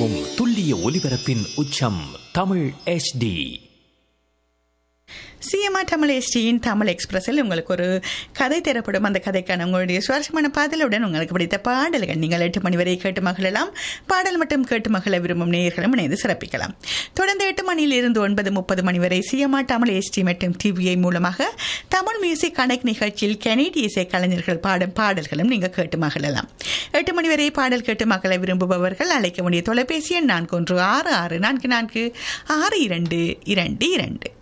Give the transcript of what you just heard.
வழங்கும் துல்லிய ஒலிபரப்பின் உச்சம் தமிழ் HD சிஎம்ஆர் தமிழ் எஸ்டியின் தமிழ் எக்ஸ்பிரஸில் உங்களுக்கு ஒரு கதை தரப்படும் அந்த கதைக்கான உங்களுடைய சுவாரஸ்யமான பாடலுடன் உங்களுக்கு பிடித்த பாடல்கள் நீங்கள் எட்டு மணி வரை கேட்டு மகிழலாம் பாடல் மட்டும் கேட்டு மகிழ விரும்பும் நேயர்களும் இணைந்து சிறப்பிக்கலாம் தொடர்ந்து எட்டு மணியில் இருந்து ஒன்பது முப்பது மணி வரை சிஎம்ஆர் தமிழ் எஸ்டி மற்றும் டிவிஐ மூலமாக தமிழ் மியூசிக் கனெக்ட் நிகழ்ச்சியில் கனேடிய இசை கலைஞர்கள் பாடும் பாடல்களும் நீங்கள் கேட்டு மகிழலாம் எட்டு மணி வரை பாடல் கேட்டு மகிழ விரும்புபவர்கள் அழைக்க வேண்டிய தொலைபேசி எண் நான்கு ஒன்று ஆறு ஆறு நான்கு நான்கு ஆறு இரண்டு இரண்டு இரண்டு